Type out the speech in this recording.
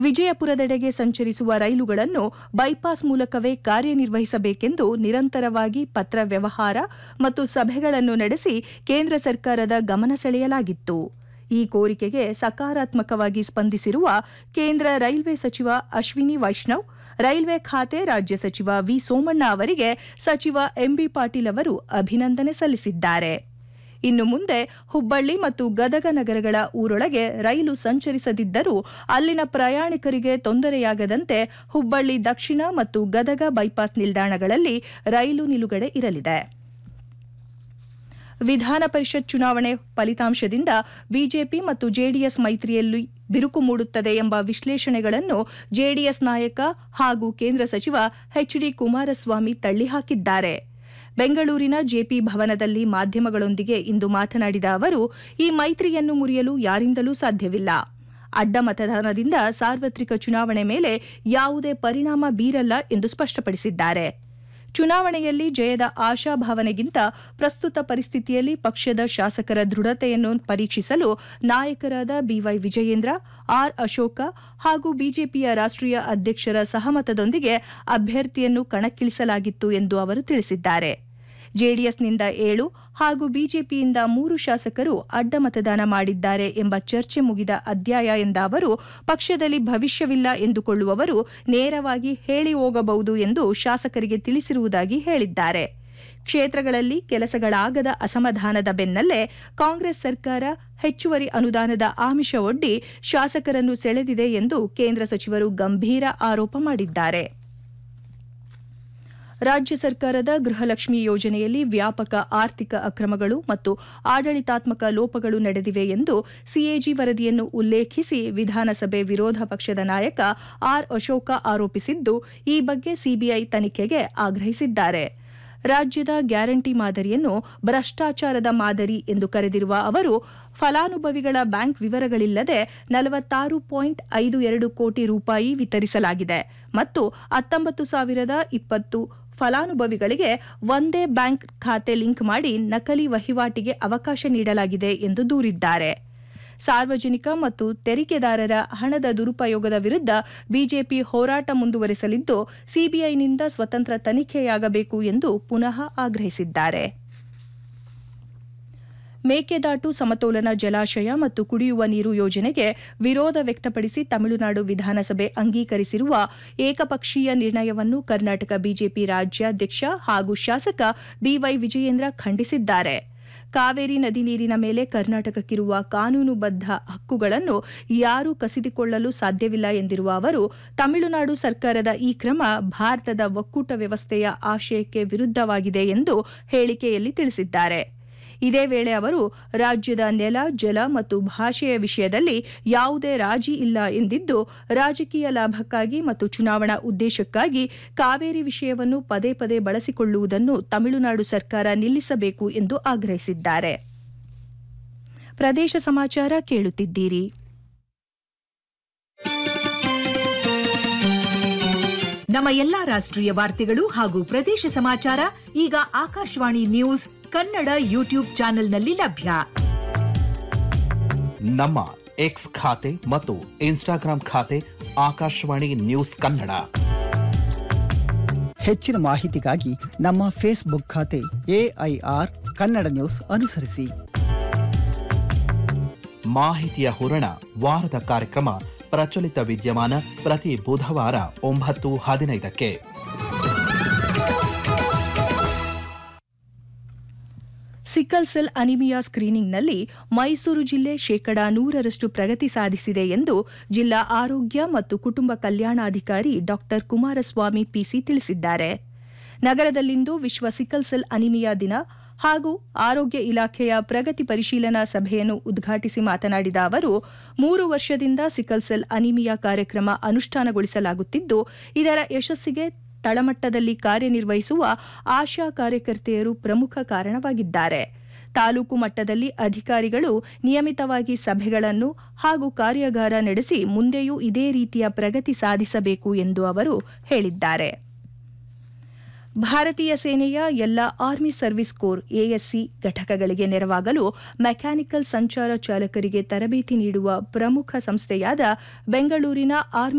ವಿಜಯಪುರದೆಡೆಗೆ ಸಂಚರಿಸುವ ರೈಲುಗಳನ್ನು ಬೈಪಾಸ್ ಮೂಲಕವೇ ಕಾರ್ಯನಿರ್ವಹಿಸಬೇಕೆಂದು ನಿರಂತರವಾಗಿ ಪತ್ರ ವ್ಯವಹಾರ ಮತ್ತು ಸಭೆಗಳನ್ನು ನಡೆಸಿ ಕೇಂದ್ರ ಸರ್ಕಾರದ ಗಮನ ಸೆಳೆಯಲಾಗಿತ್ತು ಈ ಕೋರಿಕೆಗೆ ಸಕಾರಾತ್ಮಕವಾಗಿ ಸ್ಪಂದಿಸಿರುವ ಕೇಂದ್ರ ರೈಲ್ವೆ ಸಚಿವ ಅಶ್ವಿನಿ ವೈಷ್ಣವ್ ರೈಲ್ವೆ ಖಾತೆ ರಾಜ್ಯ ಸಚಿವ ವಿ ಸೋಮಣ್ಣ ಅವರಿಗೆ ಸಚಿವ ಎಂಬಿ ಪಾಟೀಲ್ ಅವರು ಅಭಿನಂದನೆ ಸಲ್ಲಿಸಿದ್ದಾರೆ ಇನ್ನು ಮುಂದೆ ಹುಬ್ಬಳ್ಳಿ ಮತ್ತು ಗದಗ ನಗರಗಳ ಊರೊಳಗೆ ರೈಲು ಸಂಚರಿಸದಿದ್ದರೂ ಅಲ್ಲಿನ ಪ್ರಯಾಣಿಕರಿಗೆ ತೊಂದರೆಯಾಗದಂತೆ ಹುಬ್ಬಳ್ಳಿ ದಕ್ಷಿಣ ಮತ್ತು ಗದಗ ಬೈಪಾಸ್ ನಿಲ್ದಾಣಗಳಲ್ಲಿ ರೈಲು ನಿಲುಗಡೆ ಇರಲಿದೆ ವಿಧಾನ ಪರಿಷತ್ ಚುನಾವಣೆ ಫಲಿತಾಂಶದಿಂದ ಬಿಜೆಪಿ ಮತ್ತು ಜೆಡಿಎಸ್ ಮೈತ್ರಿಯಲ್ಲಿ ಬಿರುಕು ಮೂಡುತ್ತದೆ ಎಂಬ ವಿಶ್ಲೇಷಣೆಗಳನ್ನು ಜೆಡಿಎಸ್ ನಾಯಕ ಹಾಗೂ ಕೇಂದ್ರ ಸಚಿವ ಎಚ್ಡಿ ಕುಮಾರಸ್ವಾಮಿ ತಳ್ಳಿಹಾಕಿದ್ದಾರೆ ಬೆಂಗಳೂರಿನ ಜೆಪಿ ಭವನದಲ್ಲಿ ಮಾಧ್ಯಮಗಳೊಂದಿಗೆ ಇಂದು ಮಾತನಾಡಿದ ಅವರು ಈ ಮೈತ್ರಿಯನ್ನು ಮುರಿಯಲು ಯಾರಿಂದಲೂ ಸಾಧ್ಯವಿಲ್ಲ ಅಡ್ಡ ಮತದಾನದಿಂದ ಸಾರ್ವತ್ರಿಕ ಚುನಾವಣೆ ಮೇಲೆ ಯಾವುದೇ ಪರಿಣಾಮ ಬೀರಲ್ಲ ಎಂದು ಸ್ಪಷ್ಟಪಡಿಸಿದ್ದಾರೆ ಚುನಾವಣೆಯಲ್ಲಿ ಜಯದ ಆಶಾಭಾವನೆಗಿಂತ ಪ್ರಸ್ತುತ ಪರಿಸ್ಥಿತಿಯಲ್ಲಿ ಪಕ್ಷದ ಶಾಸಕರ ದೃಢತೆಯನ್ನು ಪರೀಕ್ಷಿಸಲು ನಾಯಕರಾದ ಬಿವೈ ವಿಜಯೇಂದ್ರ ಆರ್ ಅಶೋಕ ಹಾಗೂ ಬಿಜೆಪಿಯ ರಾಷ್ಟ್ರೀಯ ಅಧ್ಯಕ್ಷರ ಸಹಮತದೊಂದಿಗೆ ಅಭ್ಯರ್ಥಿಯನ್ನು ಕಣಕ್ಕಿಳಿಸಲಾಗಿತ್ತು ಎಂದು ಅವರು ತಿಳಿಸಿದ್ದಾರೆ ಜೆಡಿಎಸ್ನಿಂದ ಏಳು ಹಾಗೂ ಬಿಜೆಪಿಯಿಂದ ಮೂರು ಶಾಸಕರು ಅಡ್ಡ ಮತದಾನ ಮಾಡಿದ್ದಾರೆ ಎಂಬ ಚರ್ಚೆ ಮುಗಿದ ಅಧ್ಯಾಯ ಎಂದ ಅವರು ಪಕ್ಷದಲ್ಲಿ ಭವಿಷ್ಯವಿಲ್ಲ ಎಂದುಕೊಳ್ಳುವವರು ನೇರವಾಗಿ ಹೇಳಿ ಹೋಗಬಹುದು ಎಂದು ಶಾಸಕರಿಗೆ ತಿಳಿಸಿರುವುದಾಗಿ ಹೇಳಿದ್ದಾರೆ ಕ್ಷೇತ್ರಗಳಲ್ಲಿ ಕೆಲಸಗಳಾಗದ ಅಸಮಾಧಾನದ ಬೆನ್ನಲ್ಲೇ ಕಾಂಗ್ರೆಸ್ ಸರ್ಕಾರ ಹೆಚ್ಚುವರಿ ಅನುದಾನದ ಆಮಿಷ ಒಡ್ಡಿ ಶಾಸಕರನ್ನು ಸೆಳೆದಿದೆ ಎಂದು ಕೇಂದ್ರ ಸಚಿವರು ಗಂಭೀರ ಆರೋಪ ಮಾಡಿದ್ದಾರೆ ರಾಜ್ಯ ಸರ್ಕಾರದ ಗೃಹಲಕ್ಷ್ಮಿ ಯೋಜನೆಯಲ್ಲಿ ವ್ಯಾಪಕ ಆರ್ಥಿಕ ಅಕ್ರಮಗಳು ಮತ್ತು ಆಡಳಿತಾತ್ಮಕ ಲೋಪಗಳು ನಡೆದಿವೆ ಎಂದು ಸಿಎಜಿ ವರದಿಯನ್ನು ಉಲ್ಲೇಖಿಸಿ ವಿಧಾನಸಭೆ ವಿರೋಧ ಪಕ್ಷದ ನಾಯಕ ಆರ್ ಅಶೋಕ ಆರೋಪಿಸಿದ್ದು ಈ ಬಗ್ಗೆ ಸಿಬಿಐ ತನಿಖೆಗೆ ಆಗ್ರಹಿಸಿದ್ದಾರೆ ರಾಜ್ಯದ ಗ್ಯಾರಂಟಿ ಮಾದರಿಯನ್ನು ಭ್ರಷ್ಟಾಚಾರದ ಮಾದರಿ ಎಂದು ಕರೆದಿರುವ ಅವರು ಫಲಾನುಭವಿಗಳ ಬ್ಯಾಂಕ್ ವಿವರಗಳಿಲ್ಲದೆ ನಲವತ್ತಾರು ಪಾಯಿಂಟ್ ಐದು ಎರಡು ಕೋಟಿ ರೂಪಾಯಿ ವಿತರಿಸಲಾಗಿದೆ ಮತ್ತು ಹತ್ತೊಂಬತ್ತು ಸಾವಿರದ ಇಪ್ಪತ್ತು ಫಲಾನುಭವಿಗಳಿಗೆ ಒಂದೇ ಬ್ಯಾಂಕ್ ಖಾತೆ ಲಿಂಕ್ ಮಾಡಿ ನಕಲಿ ವಹಿವಾಟಿಗೆ ಅವಕಾಶ ನೀಡಲಾಗಿದೆ ಎಂದು ದೂರಿದ್ದಾರೆ ಸಾರ್ವಜನಿಕ ಮತ್ತು ತೆರಿಗೆದಾರರ ಹಣದ ದುರುಪಯೋಗದ ವಿರುದ್ಧ ಬಿಜೆಪಿ ಹೋರಾಟ ಮುಂದುವರೆಸಲಿದ್ದು ಸಿಬಿಐನಿಂದ ಸ್ವತಂತ್ರ ತನಿಖೆಯಾಗಬೇಕು ಎಂದು ಪುನಃ ಆಗ್ರಹಿಸಿದ್ದಾರೆ ಮೇಕೆದಾಟು ಸಮತೋಲನ ಜಲಾಶಯ ಮತ್ತು ಕುಡಿಯುವ ನೀರು ಯೋಜನೆಗೆ ವಿರೋಧ ವ್ಯಕ್ತಪಡಿಸಿ ತಮಿಳುನಾಡು ವಿಧಾನಸಭೆ ಅಂಗೀಕರಿಸಿರುವ ಏಕಪಕ್ಷೀಯ ನಿರ್ಣಯವನ್ನು ಕರ್ನಾಟಕ ಬಿಜೆಪಿ ರಾಜ್ಯಾಧ್ಯಕ್ಷ ಹಾಗೂ ಶಾಸಕ ಬಿವೈ ವಿಜಯೇಂದ್ರ ಖಂಡಿಸಿದ್ದಾರೆ ಕಾವೇರಿ ನದಿ ನೀರಿನ ಮೇಲೆ ಕರ್ನಾಟಕಕ್ಕಿರುವ ಕಾನೂನುಬದ್ಧ ಹಕ್ಕುಗಳನ್ನು ಯಾರೂ ಕಸಿದುಕೊಳ್ಳಲು ಸಾಧ್ಯವಿಲ್ಲ ಎಂದಿರುವ ಅವರು ತಮಿಳುನಾಡು ಸರ್ಕಾರದ ಈ ಕ್ರಮ ಭಾರತದ ಒಕ್ಕೂಟ ವ್ಯವಸ್ಥೆಯ ಆಶಯಕ್ಕೆ ವಿರುದ್ಧವಾಗಿದೆ ಎಂದು ಹೇಳಿಕೆಯಲ್ಲಿ ತಿಳಿಸಿದ್ದಾರೆ ಇದೇ ವೇಳೆ ಅವರು ರಾಜ್ಯದ ನೆಲ ಜಲ ಮತ್ತು ಭಾಷೆಯ ವಿಷಯದಲ್ಲಿ ಯಾವುದೇ ರಾಜಿ ಇಲ್ಲ ಎಂದಿದ್ದು ರಾಜಕೀಯ ಲಾಭಕ್ಕಾಗಿ ಮತ್ತು ಚುನಾವಣಾ ಉದ್ದೇಶಕ್ಕಾಗಿ ಕಾವೇರಿ ವಿಷಯವನ್ನು ಪದೇ ಪದೇ ಬಳಸಿಕೊಳ್ಳುವುದನ್ನು ತಮಿಳುನಾಡು ಸರ್ಕಾರ ನಿಲ್ಲಿಸಬೇಕು ಎಂದು ಆಗ್ರಹಿಸಿದ್ದಾರೆ ಪ್ರದೇಶ ಸಮಾಚಾರ ಕೇಳುತ್ತಿದ್ದೀರಿ ನಮ್ಮ ಎಲ್ಲಾ ರಾಷ್ಟ್ರೀಯ ವಾರ್ತೆಗಳು ಹಾಗೂ ಪ್ರದೇಶ ಸಮಾಚಾರ ಈಗ ಆಕಾಶವಾಣಿ ನ್ಯೂಸ್ ಕನ್ನಡ ಯೂಟ್ಯೂಬ್ ಚಾನೆಲ್ನಲ್ಲಿ ಲಭ್ಯ ನಮ್ಮ ಎಕ್ಸ್ ಖಾತೆ ಮತ್ತು ಇನ್ಸ್ಟಾಗ್ರಾಂ ಖಾತೆ ಆಕಾಶವಾಣಿ ನ್ಯೂಸ್ ಕನ್ನಡ ಹೆಚ್ಚಿನ ಮಾಹಿತಿಗಾಗಿ ನಮ್ಮ ಫೇಸ್ಬುಕ್ ಖಾತೆ ಎಐಆರ್ ಕನ್ನಡ ನ್ಯೂಸ್ ಅನುಸರಿಸಿ ಮಾಹಿತಿಯ ಹೂರಣ ವಾರದ ಕಾರ್ಯಕ್ರಮ ಪ್ರಚಲಿತ ವಿದ್ಯಮಾನ ಪ್ರತಿ ಬುಧವಾರ ಒಂಬತ್ತು ಹದಿನೈದಕ್ಕೆ ಸಿಕ್ಕಲ್ ಸೆಲ್ ಅನಿಮಿಯಾ ಸ್ಕ್ರೀನಿಂಗ್ನಲ್ಲಿ ಮೈಸೂರು ಜಿಲ್ಲೆ ಶೇಕಡಾ ನೂರರಷ್ಟು ಪ್ರಗತಿ ಸಾಧಿಸಿದೆ ಎಂದು ಜಿಲ್ಲಾ ಆರೋಗ್ಯ ಮತ್ತು ಕುಟುಂಬ ಕಲ್ಯಾಣಾಧಿಕಾರಿ ಡಾ ಕುಮಾರಸ್ವಾಮಿ ಪಿಸಿ ತಿಳಿಸಿದ್ದಾರೆ ನಗರದಲ್ಲಿಂದು ವಿಶ್ವ ಸಿಕ್ಕಲ್ ಸೆಲ್ ಅನಿಮಿಯಾ ದಿನ ಹಾಗೂ ಆರೋಗ್ಯ ಇಲಾಖೆಯ ಪ್ರಗತಿ ಪರಿಶೀಲನಾ ಸಭೆಯನ್ನು ಉದ್ಘಾಟಿಸಿ ಮಾತನಾಡಿದ ಅವರು ಮೂರು ವರ್ಷದಿಂದ ಸಿಕ್ಕಲ್ ಸೆಲ್ ಅನಿಮಿಯಾ ಕಾರ್ಯಕ್ರಮ ಅನುಷ್ಠಾನಗೊಳಿಸಲಾಗುತ್ತಿದ್ದು ಇದರ ಯಶಸ್ಸಿಗೆ ತಳಮಟ್ಟದಲ್ಲಿ ಕಾರ್ಯನಿರ್ವಹಿಸುವ ಆಶಾ ಕಾರ್ಯಕರ್ತೆಯರು ಪ್ರಮುಖ ಕಾರಣವಾಗಿದ್ದಾರೆ ತಾಲೂಕು ಮಟ್ಟದಲ್ಲಿ ಅಧಿಕಾರಿಗಳು ನಿಯಮಿತವಾಗಿ ಸಭೆಗಳನ್ನು ಹಾಗೂ ಕಾರ್ಯಾಗಾರ ನಡೆಸಿ ಮುಂದೆಯೂ ಇದೇ ರೀತಿಯ ಪ್ರಗತಿ ಸಾಧಿಸಬೇಕು ಎಂದು ಅವರು ಹೇಳಿದ್ದಾರೆ ಭಾರತೀಯ ಸೇನೆಯ ಎಲ್ಲ ಆರ್ಮಿ ಸರ್ವಿಸ್ ಕೋರ್ ಎಎಸ್ಸಿ ಘಟಕಗಳಿಗೆ ನೆರವಾಗಲು ಮೆಕ್ಯಾನಿಕಲ್ ಸಂಚಾರ ಚಾಲಕರಿಗೆ ತರಬೇತಿ ನೀಡುವ ಪ್ರಮುಖ ಸಂಸ್ಥೆಯಾದ ಬೆಂಗಳೂರಿನ ಆರ್ಮಿ